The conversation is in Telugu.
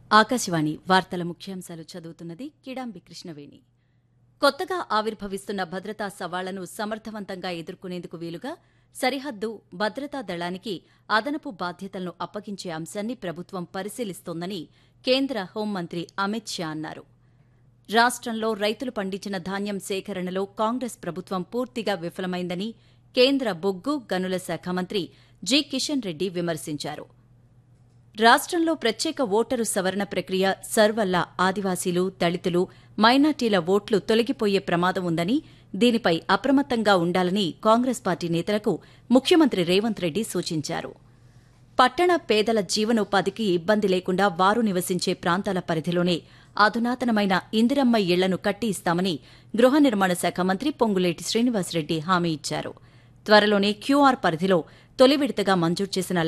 ఆకాశవాణి వార్తల ముఖ్యాంశాలు చదువుతున్నది కిడాంబి కృష్ణవేణి కొత్తగా ఆవిర్భవిస్తున్న భద్రతా సవాళ్లను సమర్థవంతంగా ఎదుర్కొనేందుకు వీలుగా సరిహద్దు భద్రతా దళానికి అదనపు బాధ్యతలను అప్పగించే అంశాన్ని ప్రభుత్వం పరిశీలిస్తోందని కేంద్ర హోంమంత్రి అమిత్ షా అన్నారు రాష్ట్రంలో రైతులు పండించిన ధాన్యం సేకరణలో కాంగ్రెస్ ప్రభుత్వం పూర్తిగా విఫలమైందని కేంద్ర బొగ్గు గనుల శాఖ మంత్రి జి కిషన్ రెడ్డి విమర్శించారు రాష్ట్రంలో ప్రత్యేక ఓటరు సవరణ ప్రక్రియ సర్వల్ల ఆదివాసీలు దళితులు మైనార్టీల ఓట్లు తొలగిపోయే ప్రమాదం ఉందని దీనిపై అప్రమత్తంగా ఉండాలని కాంగ్రెస్ పార్టీ నేతలకు ముఖ్యమంత్రి రేవంత్ రెడ్డి సూచించారు పట్టణ పేదల జీవనోపాధికి ఇబ్బంది లేకుండా వారు నివసించే ప్రాంతాల పరిధిలోనే అధునాతనమైన ఇందిరమ్మ ఇళ్లను కట్టి ఇస్తామని గృహ నిర్మాణ శాఖ మంత్రి పొంగులేటి శ్రీనివాసరెడ్డి హామీ ఇచ్చారు త్వరలోనే క్యూఆర్ పరిధిలో తొలి విడతగా మంజూరు చేసిన